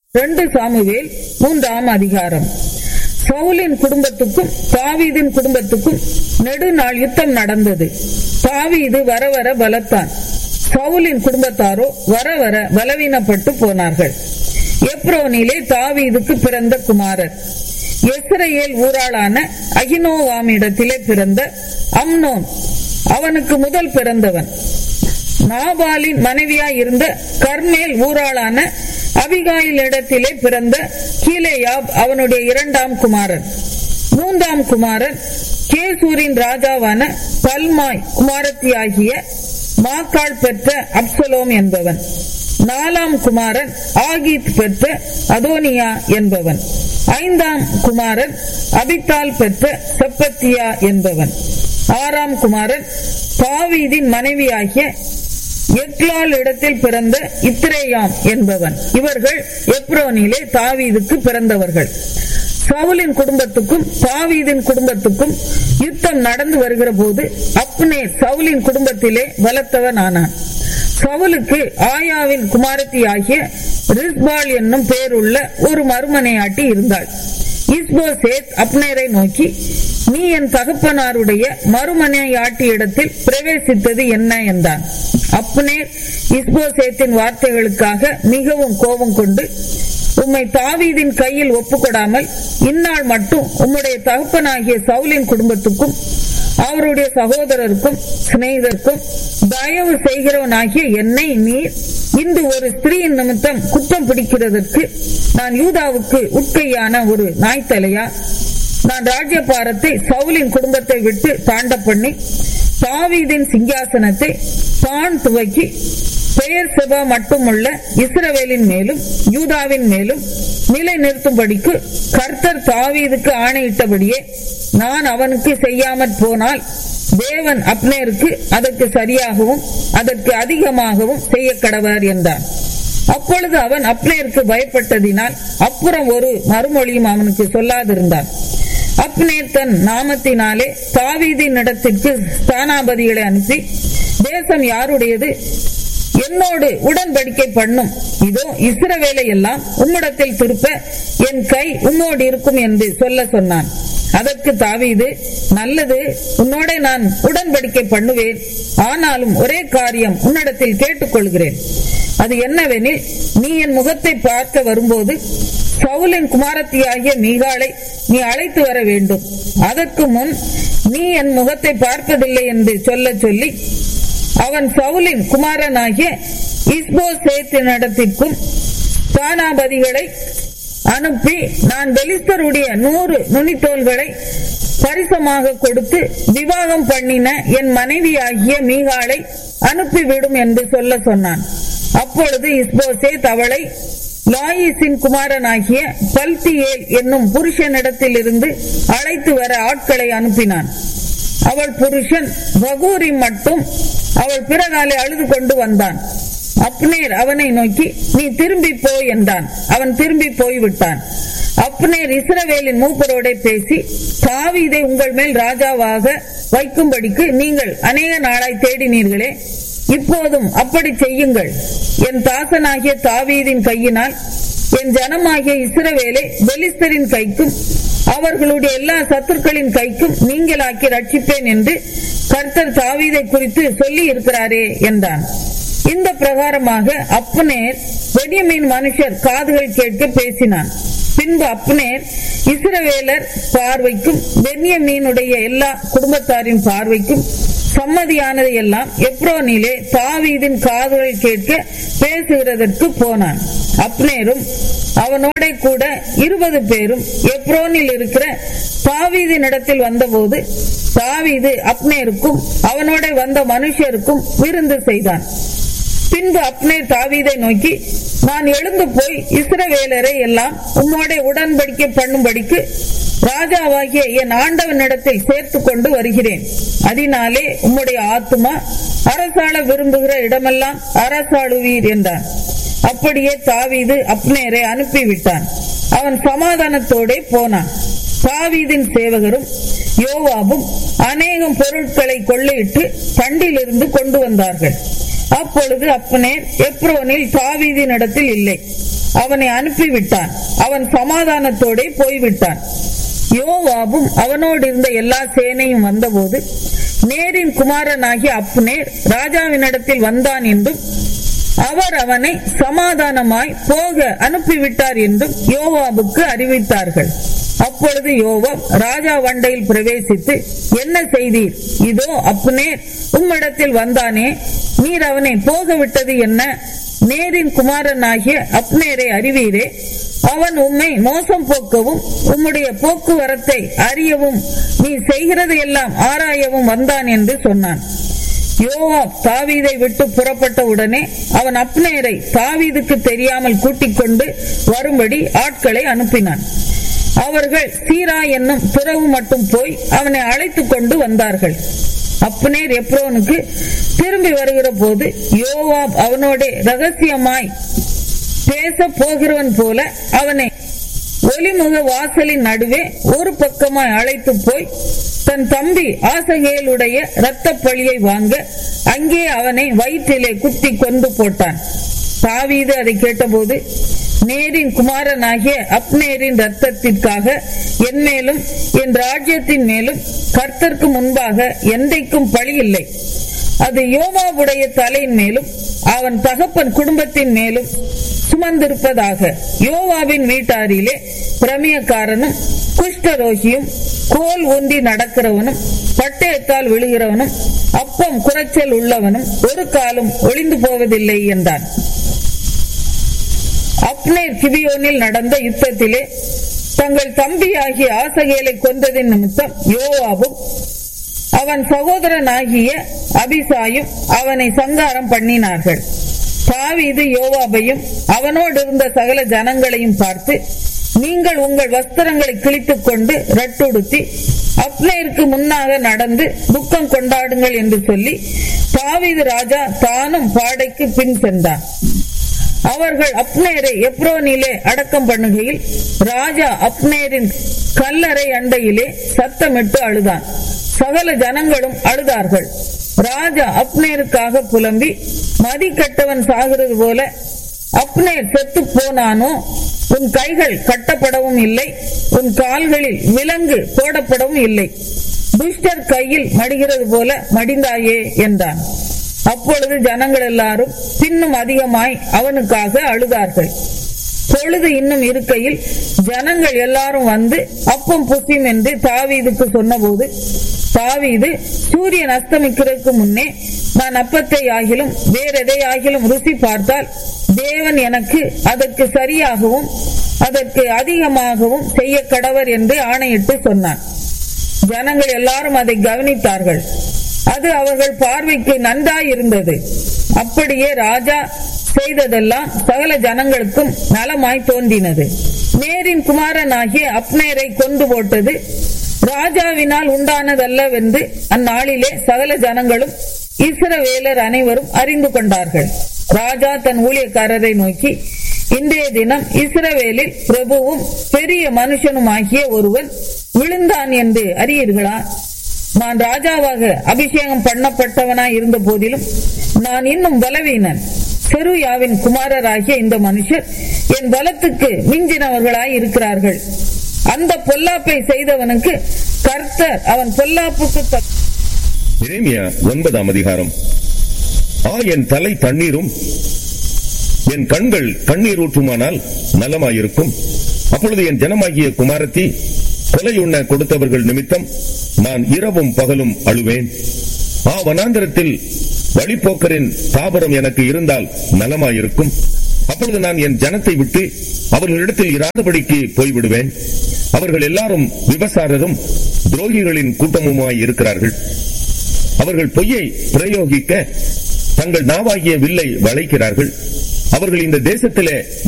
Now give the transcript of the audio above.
ரெண்டு சாமுவேல் மூன்றாம் அதிகாரம் சவுலின் குடும்பத்துக்கும் தாவீதின் குடும்பத்துக்கும் நெடுநாள் யுத்தம் நடந்தது தாவீது வர வர பலத்தான் சவுலின் குடும்பத்தாரோ வர வர பலவீனப்பட்டு போனார்கள் எப்ரோனிலே தாவீதுக்கு பிறந்த குமாரர் எஸ்ரேல் ஊராளான அகினோவாமிடத்திலே பிறந்த அம்னோன் அவனுக்கு முதல் பிறந்தவன் நாபாலின் மனைவியாய் இருந்த கர்மேல் ஊராளான அபிகாயில் இடத்திலே பிறந்த கீலேயாப் அவனுடைய இரண்டாம் குமாரன் மூன்றாம் குமாரன் கேசூரின் ராஜாவான பல்மாய் குமாரத்தியாகிய மாக்காள் பெற்ற அப்சலோம் என்பவன் நாலாம் குமாரன் ஆகீத் பெற்ற அதோனியா என்பவன் ஐந்தாம் குமாரன் அபித்தால் பெற்ற செப்பத்தியா என்பவன் ஆறாம் குமாரன் தாவீதின் மனைவியாகிய எக்லால் இடத்தில் பிறந்த இத்ரேயாம் என்பவன் இவர்கள் எப்ரோனிலே தாவீதுக்கு பிறந்தவர்கள் சவுலின் குடும்பத்துக்கும் தாவீதின் குடும்பத்துக்கும் யுத்தம் நடந்து வருகிற போது அப்னேர் சவுலின் குடும்பத்திலே பலத்தவன் ஆனான் சவுலுக்கு ஆயாவின் குமாரத்தி ஆகிய ரிஸ்பால் என்னும் பேருள்ள ஒரு மறுமனையாட்டி இருந்தாள் இஸ்போசேத் அப்னேரை நோக்கி நீ என் தகப்பனாருடைய மறுமனையாட்டி இடத்தில் பிரவேசித்தது என்ன என்றான் அப்னேர் இஸ்போசேத்தின் வார்த்தைகளுக்காக மிகவும் கோபம் கொண்டு உம்மை தாவீதின் கையில் ஒப்புக்கொடாமல் இந்நாள் மட்டும் உம்முடைய தகப்பனாகிய சவுலின் குடும்பத்துக்கும் அவருடைய சகோதரருக்கும் சிநேகிதருக்கும் தயவு செய்கிறவனாகிய என்னை நீர் இன்று ஒரு ஸ்திரீயின் நிமித்தம் குற்றம் பிடிக்கிறதற்கு நான் யூதாவுக்கு உட்கையான ஒரு நாய்த்தலையா நான் ராஜ்யபாரத்தை சவுலின் குடும்பத்தை விட்டு தாண்ட பண்ணி தாவீதின் சிங்காசனத்தை தான் துவக்கி பெயர் செபா மட்டுமுள்ள இஸ்ரவேலின் மேலும் யூதாவின் மேலும் நிலை நிறுத்தும்படிக்கு கர்த்தர் தாவீதுக்கு ஆணையிட்டபடியே நான் அவனுக்கு செய்யாமற் போனால் தேவன் அப்னேருக்கு அதற்கு சரியாகவும் அதற்கு அதிகமாகவும் செய்ய கடவர் என்றான் அப்பொழுது அவன் அப்னேருக்கு பயப்பட்டதினால் அப்புறம் ஒரு மறுமொழியும் அவனுக்கு சொல்லாதிருந்தான் அப்னேர் தன் நாமத்தினாலே தாவீதின் இடத்திற்கு ஸ்தானாபதிகளை அனுப்பி தேசம் யாருடையது என்னோடு உடன்படிக்கை பண்ணும் இதோ இஸ்ரவேலை எல்லாம் உம்மிடத்தில் திருப்ப என் கை உம்மோடு இருக்கும் என்று சொல்ல சொன்னான் அதற்கு தாவீது நல்லது உன்னோட நான் உடன்படிக்கை பண்ணுவேன் ஆனாலும் ஒரே காரியம் உன்னிடத்தில் கேட்டுக்கொள்கிறேன் அது என்னவெனில் நீ என் முகத்தை பார்க்க வரும்போது சவுலின் குமாரத்தியாகிய மீகாளை நீ அழைத்து வர வேண்டும் அதற்கு முன் நீ என் முகத்தை பார்ப்பதில்லை என்று சொல்ல சொல்லி அவன் சவுலின் குமாரனாகிய இஸ்போசேத்தினிடத்திற்கும் ஸ்தானாபதிகளை அனுப்பி நான் பெலிஸ்தருடைய நூறு நுனித்தோள்களை பரிசமாக கொடுத்து விவாகம் பண்ணின என் மனைவியாகிய மீகாளை அனுப்பிவிடும் என்று சொல்ல சொன்னான் அப்பொழுது இஸ்போசேத் அவளை லாயிசின் குமாரனாகிய பல்தியேல் என்னும் புருஷனிடத்தில் இருந்து அழைத்து வர ஆட்களை அனுப்பினான் அவள் புருஷன் வகூரி மட்டும் அவள் பிறகாலே அழுது கொண்டு வந்தான் அப்னேர் அவனை நோக்கி நீ திரும்பி போ என்றான் அவன் திரும்பி போய்விட்டான் அப்னேர் இஸ்ரவேலின் மூப்பரோட பேசி தாவீதை உங்கள் மேல் ராஜாவாக வைக்கும்படிக்கு நீங்கள் அநேக நாளாய் தேடினீர்களே இப்போதும் அப்படி செய்யுங்கள் என் தாசனாகிய தாவீதின் கையினால் என் ஜனமாகிய இஸ்ரவேலை பெலிஸ்தரின் கைக்கும் அவர்களுடைய எல்லா சத்துருக்களின் கைக்கும் நீங்களாக்கி ரட்சிப்பேன் என்று கர்த்தர் தாவீதை குறித்து சொல்லி இருக்கிறாரே என்றான் இந்த பிரகாரமாக அப்னேர் பெரியமீன் மனுஷர் காதுகள் கேட்க பேசினான் பின்பு அப்னேர் இஸ்ரவேலர் பார்வைக்கும் பென்யமீனுடைய எல்லா குடும்பத்தாரின் பார்வைக்கும் சம்மதியானதை எல்லாம் எப்ரோனிலே தாவீதின் காதுகள் கேட்க பேசுகிறதற்கு போனான் அப்னேரும் அவனோட கூட இருபது பேரும் எப்ரோனில் இருக்கிற தாவீதின் இடத்தில் வந்தபோது தாவீது அப்னேருக்கும் அவனோட வந்த மனுஷருக்கும் விருந்து செய்தான் பின்பு அப்னேர் தாவீதை நோக்கி நான் எழுந்து போய் இஸ்ரவேலரை எல்லாம் உம்மோட உடன்படிக்கை பண்ணும்படிக்கு ராஜாவாகிய என் ஆண்டவனிடத்தில் சேர்த்து கொண்டு வருகிறேன் அதனாலே உம்முடைய ஆத்துமா அரசாள விரும்புகிற இடமெல்லாம் அரசாளுவீர் என்றான் அப்படியே தாவீது அப்னேரை அனுப்பிவிட்டான் அவன் சமாதானத்தோடே போனான் தாவீதின் சேவகரும் யோவாபும் அநேகம் பொருட்களை கொள்ளையிட்டு தண்டிலிருந்து கொண்டு வந்தார்கள் அப்பொழுது அப்னேர் எப்ரோனில் தாவீதின் இடத்தில் இல்லை அவனை அனுப்பிவிட்டான் அவன் சமாதானத்தோடே போய்விட்டான் யோவாபும் அவனோடு இருந்த எல்லா சேனையும் வந்தபோது நேரின் குமாரனாகிய அப்னேர் ராஜாவினிடத்தில் வந்தான் என்றும் அவர் அவனை சமாதானமாய் போக அனுப்பிவிட்டார் என்றும் யோவாபுக்கு அறிவித்தார்கள் அப்பொழுது யோவாப் ராஜா வண்டையில் பிரவேசித்து என்ன செய்தீர் இதோ அப்னேர் உம்மிடத்தில் வந்தானே நீர் அவனை போக விட்டது என்ன நேரின் குமாரனாகிய அப்னேரை அறிவீரே அவன் உம்மை மோசம் போக்கவும் உம்முடைய போக்குவரத்தை அறியவும் நீ செய்கிறது எல்லாம் ஆராயவும் வந்தான் என்று சொன்னான் யோவாப் தாவீதை விட்டு புறப்பட்ட உடனே அவன் அப்னேரை தாவீதுக்கு தெரியாமல் கூட்டிக் கொண்டு வரும்படி ஆட்களை அனுப்பினான் அவர்கள் சீரா என்னும் துறவு மட்டும் போய் அவனை அழைத்துக் கொண்டு வந்தார்கள் அப்னேர் எப்ரோனுக்கு திரும்பி வருகிற போது யோவாப் அவனோட ரகசியமாய் பேச போகிறவன் போல அவனை ஒலிமுக வாசலின் நடுவே ஒரு பக்கமாய் அழைத்து போய் தன் தம்பி ஆசகேலுடைய இரத்த பழியை வாங்க அங்கே அவனை வயிற்றிலே குத்தி கொண்டு போட்டான் தாவீது அதை கேட்டபோது நேரின் குமாரனாகிய அப்னேரின் ரத்தத்திற்காக என் மேலும் என் ராஜ்யத்தின் மேலும் கர்த்தருக்கு முன்பாக எந்தைக்கும் பழி இல்லை அது யோவாவுடைய தலையின் மேலும் அவன் தகப்பன் குடும்பத்தின் மேலும் சுமந்திருப்பதாக யோவாவின் வீட்டாரிலே பிரமியக்காரனும் குஷ்டரோகியும் கோல் ஊன்றி நடக்கிறவனும் பட்டயத்தால் விழுகிறவனும் அப்பம் குறைச்சல் உள்ளவனும் ஒரு காலம் ஒளிந்து போவதில்லை என்றான் அப்னேர் கிபியோனில் நடந்த யுத்தத்திலே தங்கள் தம்பியாகிய ஆசகேலை கொன்றதின் நிமித்தம் யோவாவும் அவன் சகோதரனாகிய அபிசாயும் அவனை சங்காரம் பண்ணினார்கள் தாவீது யோவாபையும் அவனோடு இருந்த சகல ஜனங்களையும் பார்த்து நீங்கள் உங்கள் வஸ்திரங்களை கிழித்துக் கொண்டு ரட்டுடுத்தி அப்னேருக்கு முன்னாக நடந்து துக்கம் கொண்டாடுங்கள் என்று சொல்லி தாவீது ராஜா தானும் பாடைக்கு பின் சென்றான் அவர்கள் அப்னேரை எப்ரோனிலே அடக்கம் பண்ணுகையில் ராஜா அப்னேரின் கல்லறை அண்டையிலே சத்தமிட்டு அழுதான் சகல ஜனங்களும் அழுதார்கள் ராஜா அப்னேருக்காக புலம்பி மதி கட்டவன் சாகிறது போல அப்னேர் செத்து போனானோ உன் கைகள் கட்டப்படவும் இல்லை உன் கால்களில் விலங்கு போடப்படவும் இல்லை துஷ்டர் கையில் மடிகிறது போல மடிந்தாயே என்றான் அப்பொழுது ஜனங்கள் எல்லாரும் பின்னும் அதிகமாய் அவனுக்காக அழுதார்கள் பொழுது இன்னும் இருக்கையில் ஜனங்கள் எல்லாரும் வந்து அப்பம் புசியும் என்று தாவீதுக்கு சொன்னபோது தாவீது சூரியன் அஸ்தமிக்கிறதுக்கு முன்னே நான் அப்பத்தை ஆகிலும் வேற எதை ஆகிலும் ருசி பார்த்தால் தேவன் எனக்கு அதற்கு சரியாகவும் அதற்கு அதிகமாகவும் செய்ய கடவர் என்று ஆணையிட்டு சொன்னான் ஜனங்கள் எல்லாரும் அதை கவனித்தார்கள் அது அவர்கள் பார்வைக்கு நன்றாயிருந்தது அப்படியே ராஜா செய்ததெல்லாம் சகல ஜனங்களுக்கும் நலமாய் தோன்றினது நேரின் குமாரனாகிய அப்னேரை கொண்டு போட்டது ராஜாவினால் உண்டானதல்லவென்று அந்நாளிலே சகல ஜனங்களும் இஸ்ரவேலர் அனைவரும் அறிந்து கொண்டார்கள் ராஜா தன் ஊழியக்காரரை நோக்கி இன்றைய தினம் இஸ்ரவேலில் பிரபுவும் பெரிய மனுஷனுமாகிய ஒருவன் விழுந்தான் என்று அறியீர்களா நான் ராஜாவாக அபிஷேகம் பண்ணப்பட்டவனாய் இருந்த போதிலும் நான் இன்னும் பலவீனன் செருயாவின் குமாரராகிய இந்த மனுஷர் என் பலத்துக்கு மிஞ்சினவர்களாய் இருக்கிறார்கள் அந்த பொல்லாப்பை செய்தவனுக்கு கர்த்தர் அவன் பொல்லாப்புக்கு தக்க எரேமியா ஒன்பதாம் அதிகாரம் ஆ என் தலை தண்ணீரும் என் கண்கள் கண்ணீர் ஊற்றுமானால் நலமாயிருக்கும் அப்பொழுது என் ஜனமாகிய குமாரத்தி கொலையுண்ண கொடுத்தவர்கள் நிமித்தம் நான் இரவும் பகலும் அழுவேன் ஆ வனாந்திரத்தில் வழிப்போக்கரின் தாபரம் எனக்கு இருந்தால் நலமாயிருக்கும் அப்பொழுது நான் என் ஜனத்தை விட்டு அவர்களிடத்தில் இராதபடிக்கு போய்விடுவேன் அவர்கள் எல்லாரும் விபசாரரும் துரோகிகளின் கூட்டமுமாய் இருக்கிறார்கள் அவர்கள் பொய்யை பிரயோகிக்க தங்கள் நாவாகிய வில்லை வளைக்கிறார்கள் அவர்கள் இந்த தேசத்திலே